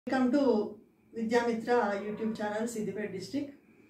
Welcome to Vidyamitra YouTube channel Siddipet district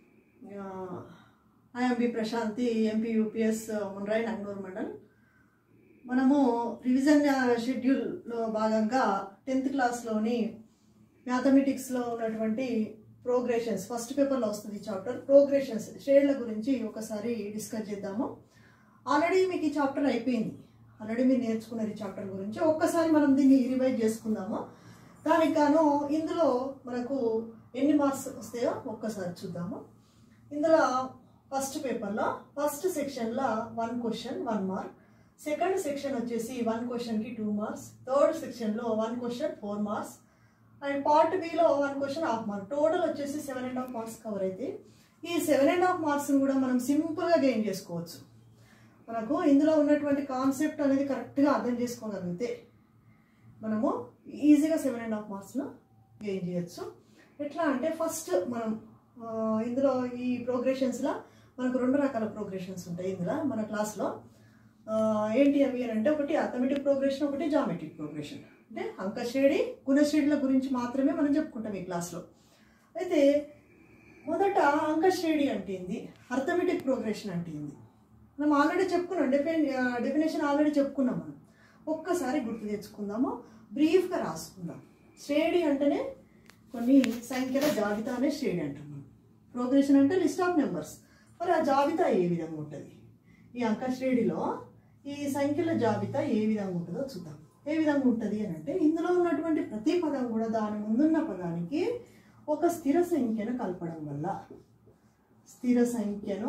I'm B Prashanti MP UPS Munrai Nanganur mandal మనము revision షెడ్యూల్లో భాగంగా tenth క్లాస్లోని మ్యాథమెటిక్స్లో ఉన్నటువంటి ప్రోగ్రెషన్స్ ఫస్ట్ పేపర్లో వస్తుంది చాప్టర్ ప్రోగ్రెషన్స్ షేడ్ల గురించి ఒకసారి డిస్కస్ చేద్దాము ఆల్రెడీ మీకు ఈ చాప్టర్ అయిపోయింది ఆల్రెడీ మీరు నేర్చుకున్నారు ఈ చాప్టర్ గురించి ఒక్కసారి మనం దీన్ని రివైజ్ చేసుకుందాము దానికి గాను ఇందులో మనకు ఎన్ని మార్క్స్ వస్తాయో ఒక్కసారి చూద్దాము ఇందులో ఫస్ట్ పేపర్లో ఫస్ట్ సెక్షన్లో one question one mark second section వచ్చేసి వన్ క్వశ్చన్కి టూ మార్క్స్ థర్డ్ సెక్షన్లో one question four marks and part బిలో one question half mark total వచ్చేసి seven and half marks cover అయితే ఈ సెవెన్ అండ్ హాఫ్ మార్క్స్ని కూడా మనం సింపుల్గా గెయిన్ చేసుకోవచ్చు మనకు ఇందులో ఉన్నటువంటి కాన్సెప్ట్ అనేది కరెక్ట్గా అర్థం చేసుకోగలిగితే మనము ఈజీగా సెవెన్ అండ్ హాఫ్ మార్క్స్ను గెయిన్ చేయొచ్చు ఎట్లా అంటే ఫస్ట్ మనం ఆ, ఇందులో ఈ ప్రోగ్రెషన్స్లో మనకు రెండు రకాల ప్రోగ్రెషన్స్ ఉంటాయి ఇందులో మన క్లాస్లో ఆ, ఏంటి అవి అని అంటే ఒకటి అథమెటిక్ ప్రోగ్రెషన్ ఒకటి జామెట్రిక్ ప్రోగ్రెషన్ అంటే అంకశ్రేణి గుణశ్రేణుల గురించి మాత్రమే మనం చెప్పుకుంటాం ఈ క్లాస్లో అయితే మొదట అంకశ్రేణి అంటే ఏంది అర్థమెటిక్ ప్రోగ్రెషన్ అంటే ఏంది మనం ఆల్రెడీ చెప్పుకున్నాం డెఫిన్ డెఫినేషన్ ఆల్రెడీ చెప్పుకున్నాం మనం ఒక్కసారి గుర్తు తెచ్చుకుందాము బ్రీఫ్గా రాసుకుందాం శ్రేణి అంటేనే కొన్ని సంఖ్యల జాబితానే శ్రేణి అంటాం మనం ప్రోగ్రెషన్ అంటే లిస్ట్ ఆఫ్ నెంబర్స్ మరి ఆ జాబితా ఏ విధంగా ఉంటుంది ఈ అంక శ్రేణిలో ఈ సంఖ్యల జాబితా ఏ విధంగా ఉంటుందో చూద్దాం ఏ విధంగా ఉంటుంది అని అంటే ఇందులో ఉన్నటువంటి ప్రతి పదం కూడా దాని ముందున్న పదానికి ఒక స్థిర సంఖ్యను కలపడం వల్ల స్థిర సంఖ్యను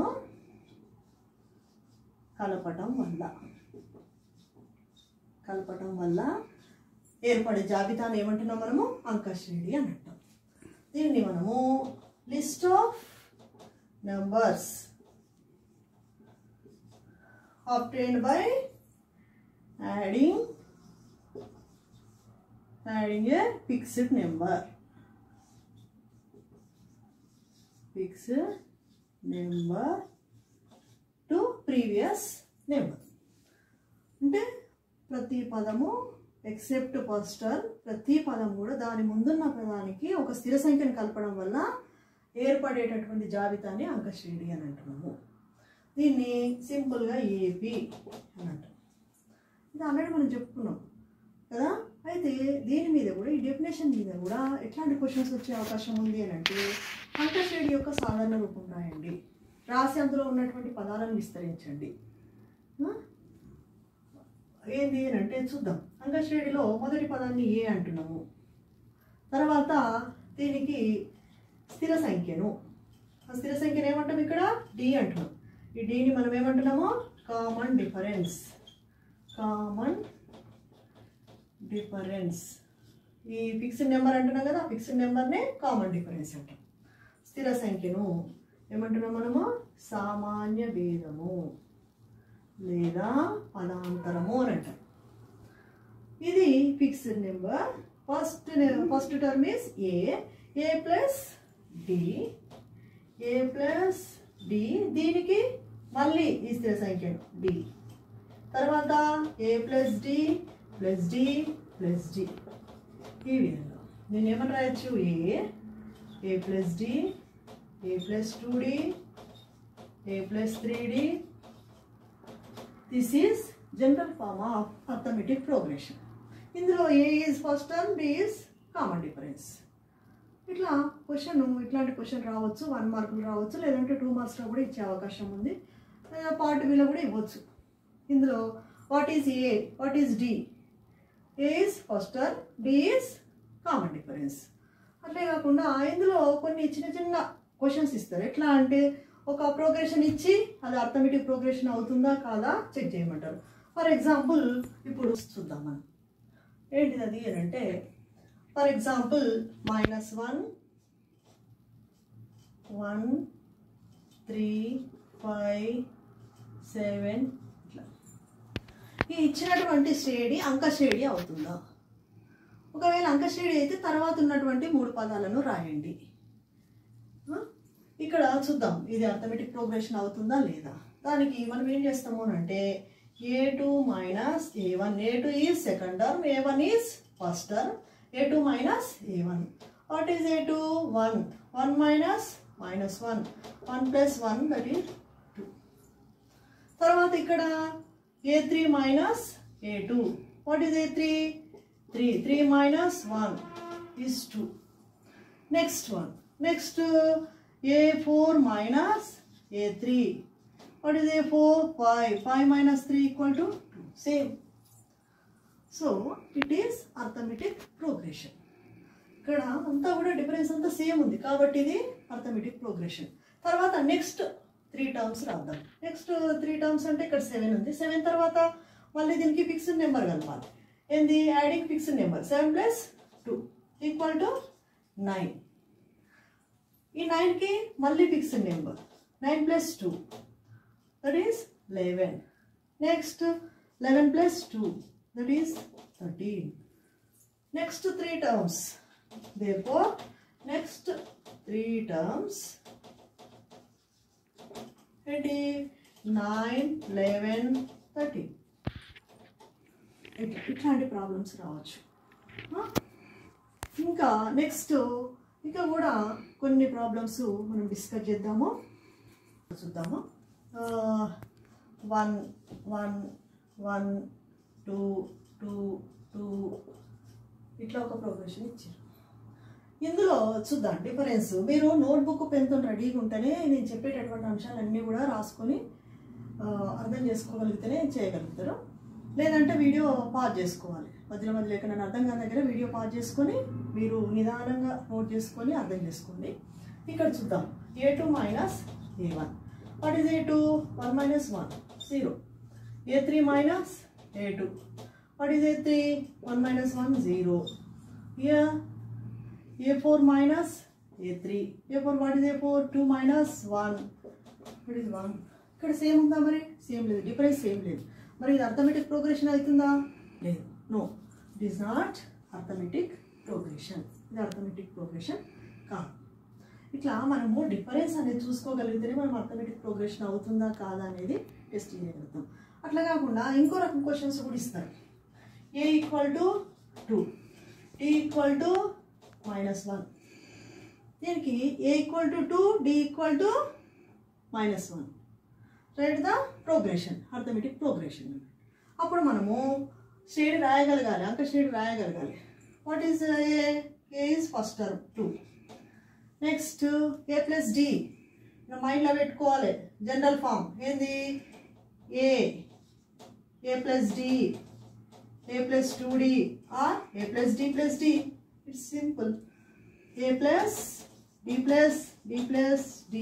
కలపటం వల్ల కలపటం వల్ల ఏర్పడే జాబితాను ఏమంటున్నాం మనము అంకశ్రేణి అని అంటాం దీన్ని మనము list of numbers obtained by adding adding a fixed number fixed number to previous number అంటే ప్రతి పదము ఎక్సెప్ట్ పోస్టర్ ప్రతి పదం కూడా దాని ముందున్న పదానికి ఒక స్థిర సంఖ్యను కలపడం వల్ల ఏర్పడేటటువంటి జాబితాని అంకశ్రేణి అని అంటున్నాము దీన్ని సింపుల్గా ఏపీ అని అంటాం ఇది ఆల్రెడీ మనం చెప్పుకున్నాం కదా అయితే దీని మీద కూడా ఈ డెఫినేషన్ మీద కూడా ఎట్లాంటి క్వశ్చన్స్ వచ్చే అవకాశం ఉంది అని అంటే అంకశ్రేణి యొక్క సాధారణ రూపం రాయండి రాసి అందులో ఉన్నటువంటి పదాలను విస్తరించండి ఆ? ఏంది అని అంటే చూద్దాం అంకశ్రేణిలో మొదటి పదాన్ని ఏ అంటున్నాము తర్వాత దీనికి స్థిర సంఖ్యను ఆ స్థిర సంఖ్యను ఏమంటాం ఇక్కడ డి అంటున్నాం ఈ డీని మనం ఏమంటున్నాము కామన్ డిఫరెన్స్ కామన్ డిఫరెన్స్ ఈ ఫిక్స్డ్ నెంబర్ అంటున్నాం కదా ఫిక్స్డ్ నెంబర్నే కామన్ డిఫరెన్స్ అంటాం స్థిర సంఖ్యను ఏమంటున్నాం మనము సామాన్య భేదము లేదా పదాంతరము అని అంటాం ఇది fixed number first first term is A A plus D A plus D దీనికి మళ్ళీ ఈ స్థిర సంఖ్యను డి తర్వాత A plus D plus D plus D ఈ విధంగా నేను ఏమని రాయొచ్చు A A plus D A plus two D A plus three D this is general form of arithmetic progression ఇందులో A is first term D is common difference ఇట్లా question ఇట్లాంటి question రావచ్చు one మార్కులు రావచ్చు లేదంటే టూ మార్క్స్లో కూడా ఇచ్చే అవకాశం ఉంది పార్ట్ బిలో కూడా ఇవ్వచ్చు ఇందులో what is A what is D A is first D is common difference అట్లే కాకుండా ఇందులో కొన్ని చిన్న చిన్న క్వశ్చన్స్ ఇస్తారు ఎట్లా అంటే ఒక ప్రోగ్రెషన్ ఇచ్చి అది అర్థమెటిక్ ప్రోగ్రెషన్ అవుతుందా కాదా చెక్ చేయమంటారు ఫర్ ఎగ్జాంపుల్ ఇప్పుడు చూద్దాం మనం ఏంటిది అది అని అంటే for example minus one one three five seven ఇట్లా ఈ ఇచ్చినటువంటి శ్రేణి అంక శ్రేణి అవుతుందా ఒకవేళ అంక శ్రేణి అయితే తర్వాత ఉన్నటువంటి మూడు పదాలను రాయండి ఆ? ఇక్కడ చూద్దాం ఇది అర్థమెటిక్ ప్రోగ్రెషన్ అవుతుందా లేదా దానికి మనం ఏం చేస్తాము అని అంటే A two minus A one A two is second term A one is first term A two minus A one what is A two one one minus minus one one plus one that is two తర్వాత ఇక్కడ A three minus A two what is A three three three minus one is two next one next A four minus A three what is A four five five minus three equal to two same so it is arithmetic progression ఇక్కడ అంతా కూడా difference అంతా same ఉంది కాబట్టి ఇది arithmetic progression తర్వాత next three terms రాద్దాం next three terms అంటే ఇక్కడ సెవెన్ ఉంది సెవెన్ తర్వాత మళ్ళీ దీనికి ఫిక్స్డ్ నెంబర్ కలపాలి ఏంది adding fixed number seven plus two equal to nine ఈ నైన్కి మళ్ళీ fixed number nine plus two that is eleven next eleven plus two that is thirteen next three terms therefore next three terms ఏంటి nine eleven thirteen ఇట్లాంటి problems రావచ్చు ఆ? ఇంకా next ఇంకా కూడా కొన్ని ప్రాబ్లమ్స్ మనం డిస్కస్ చేద్దాము చూద్దాము one one one two two two ఇట్లా ఒక ప్రోగ్రెషన్ ఇచ్చారు ఇందులో చూద్దాం డిఫరెన్స్ మీరు నోట్బుక్ పెన్తో రెడీగా ఉంటేనే నేను చెప్పేటటువంటి అంశాలన్నీ కూడా రాసుకొని ఆ, అర్థం చేసుకోగలిగితేనే చేయగలుగుతారు లేదంటే వీడియో పాజ్ చేసుకోవాలి మధ్యలో మధ్యలో ఎక్కడ అర్థం కాని దగ్గర వీడియో పాజ్ చేసుకొని మీరు నిదానంగా నోట్ చేసుకొని అర్థం చేసుకోండి ఇక్కడ చూద్దాం A two minus A one what is A two one minus one zero A three minus A two what is A three one minus one zero here a4 minus a3 a4 what is a4 2 minus 1 what is 1 ఇక్కడ same ఉందా మరి same లేదు difference same లేదు మరి ఇది arithmetic progression అవుతుందా లేదు no it is not arithmetic progression ఇది అర్థమెటిక్ ప్రోగ్రెషన్ కాదు ఇట్లా మనము డిఫరెన్స్ అనేది చూసుకోగలిగితేనే మనం అర్థమెటిక్ ప్రోగ్రెషన్ అవుతుందా కాదా అనేది టెస్ట్ చేయగలుగుతాం అట్లా కాకుండా ఇంకో రకం క్వశ్చన్స్ కూడా ఇస్తారు A equal to two D equal to minus one దీనికి A equal to two D equal to minus one right the progression arithmetic progression అప్పుడు మనము షేడ్ రాయగలగాలి అంక షేడ్ రాయగలగాలి what is A A is first term two next A plus D మైండ్లో పెట్టుకోవాలి జనరల్ ఫామ్ ఏంది A A plus D A plus two D or A plus D plus D it's simple A plus D plus D plus D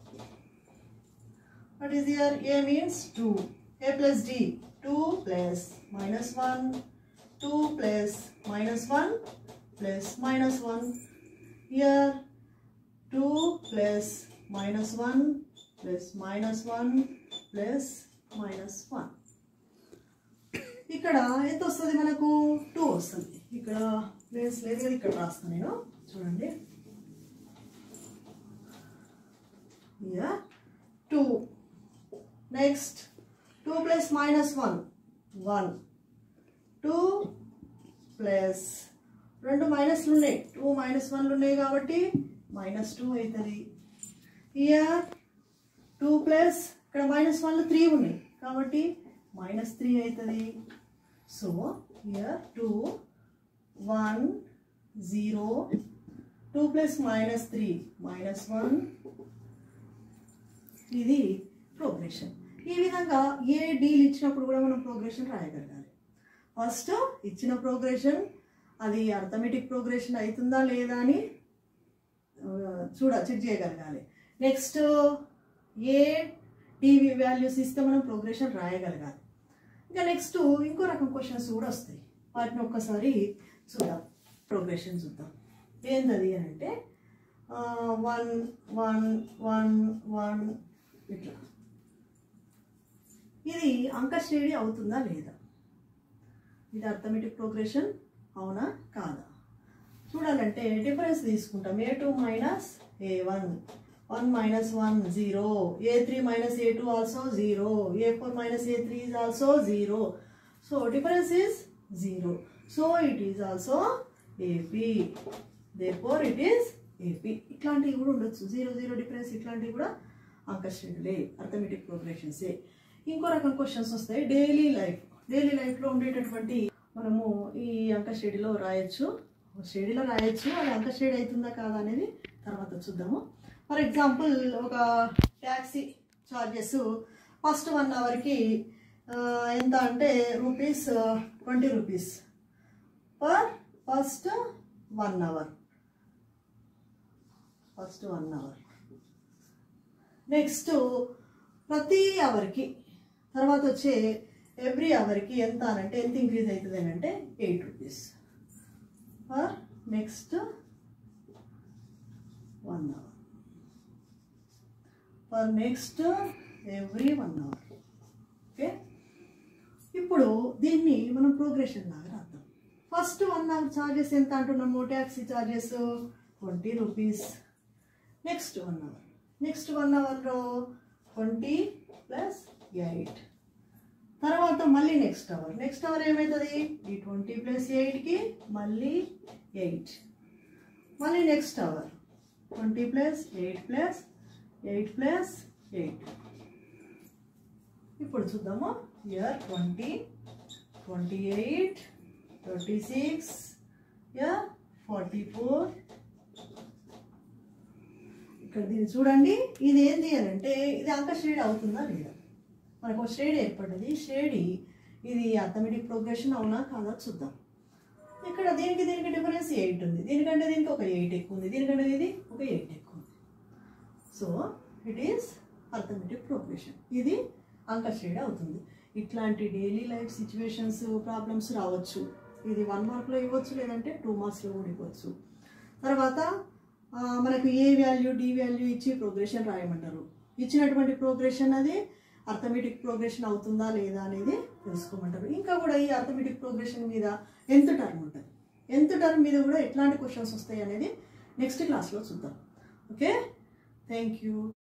what is here a means 2 a plus d 2 plus minus 1 2 plus minus 1 plus minus 1 here 2 plus minus 1 plus minus 1 plus minus 1 ఇక్కడ ఎంత వస్తుంది మనకు two వస్తుంది ఇక్కడ place లేదు కదా ఇక్కడ రాస్తాను నేను చూడండి year two next two plus minus one one two plus రెండు మైనస్లు ఉన్నాయి టూ మైనస్ వన్లు ఉన్నాయి కాబట్టి మైనస్ టూ అవుతుంది ఇయర్ టూ ప్లస్ ఇక్కడ మైనస్ వన్లు త్రీ ఉన్నాయి కాబట్టి మైనస్ త్రీ అవుతుంది so year two one zero two plus minus three minus one ఇది ప్రోగ్రెషన్ ఈ విధంగా ఏ డీల్ ఇచ్చినప్పుడు కూడా మనం ప్రోగ్రెషన్ రాయగలగాలి ఫస్ట్ ఇచ్చిన ప్రోగ్రెషన్ అది అర్థమెటిక్ ప్రోగ్రెషన్ అవుతుందా లేదా అని ఆ, చూడ చెక్ చేయగలగాలి నెక్స్ట్ ఏ టీవీ వాల్యూస్ ఇస్తే మనం ప్రోగ్రెషన్ రాయగలగాలి ఇంకా నెక్స్ట్ ఇంకో రకం క్వశ్చన్స్ కూడా వస్తాయి వాటిని ఒక్కసారి చూద్దాం ప్రోగ్రెషన్ చూద్దాం ఏంటది అని అంటే వన్ వన్ వన్ వన్ ఇట్లా ఇది అంకశ్రేణి అవుతుందా లేదా ఇది అర్థమెటిక్ ప్రోగ్రెషన్ అవునా కాదా చూడాలంటే డిఫరెన్స్ తీసుకుంటాం A two minus A one one minus one zero A three minus A two also zero A four minus A three is also zero so difference is zero so it is also AP therefore it is AP ఇట్లాంటివి కూడా ఉండొచ్చు zero zero difference ఇట్లాంటివి కూడా అంకశ్రేణులే arithmetic ప్రోగ్రెషన్సే ఇంకో రకం questions వస్తాయి daily life daily లైఫ్లో ఉండేటటువంటి మనము ఈ అంకశ్రేణిలో రాయొచ్చు శ్రేణిలో రాయొచ్చు అది అంకశ్రేణి అవుతుందా కాదా అనేది తర్వాత చూద్దాము ఫర్ ఎగ్జాంపుల్ ఒక ట్యాక్సీ చార్జెస్ ఫస్ట్ వన్ అవర్కి ఎంత అంటే rupees twenty rupees per first one hour first one hour next ప్రతి అవర్కి తర్వాత వచ్చే ఎవ్రీ అవర్కి ఎంత అనంటే ఎంత ఇంక్రీజ్ అవుతుంది అని అంటే eight rupees for next one hour for next every one hour okay ఇప్పుడు దీన్ని మనం ప్రోగ్రెషన్ లాగా రాద్దాం ఫస్ట్ వన్ అవర్ ఛార్జెస్ ఎంత అంటున్నాము taxi charges twenty rupees next one hour next one అవర్లో ట్వంటీ ప్లస్ ఎయిట్ తర్వాత మళ్ళీ నెక్స్ట్ అవర్ నెక్స్ట్ అవర్ ఏమవుతుంది ఈ ట్వంటీ ప్లస్ ఎయిట్కి మళ్ళీ ఎయిట్ మళ్ళీ next hour twenty plus eight plus eight plus eight ఇప్పుడు చూద్దాము year twenty twenty eight twenty six year forty four ఇక్కడ దీన్ని చూడండి ఇది ఏంది అని అంటే ఇది అంక శ్రేణి అవుతుందా లేదా మనకు ఒక శ్రేణి ఏర్పడ్డది శ్రేణి ఇది అథమెటిక్ ప్రోగ్రెషన్ అవునా కాదా చూద్దాం ఇక్కడ దీనికి దీనికి డిఫరెన్స్ ఎయిట్ ఉంది దీనికంటే దీనికి ఒక ఎయిట్ ఎక్కువ ఉంది దీనికంటే ఇది ఒక ఎయిట్ ఎక్కువ ఉంది so it is arithmetic progression ఇది అంక శ్రేణి అవుతుంది ఇట్లాంటి డైలీ లైఫ్ సిచ్యువేషన్స్ ప్రాబ్లమ్స్ రావచ్చు ఇది వన్ మార్క్లో ఇవ్వచ్చు లేదంటే టూ మార్క్స్లో కూడా ఇవ్వచ్చు తర్వాత ఆ, మనకు ఏ వాల్యూ డి వాల్యూ ఇచ్చి ప్రోగ్రెషన్ రాయమంటారు ఇచ్చినటువంటి ప్రోగ్రెషన్ అది అర్థమెటిక్ ప్రోగ్రెషన్ అవుతుందా లేదా అనేది తెలుసుకోమంటారు ఇంకా కూడా ఈ అర్థమెటిక్ ప్రోగ్రెషన్ మీద ఎంత టర్మ్ ఉంటుంది ఎంత టర్మ్ మీద కూడా ఎట్లాంటి క్వశ్చన్స్ వస్తాయి అనేది నెక్స్ట్ క్లాస్లో చూద్దాం ఓకే థ్యాంక్ యూ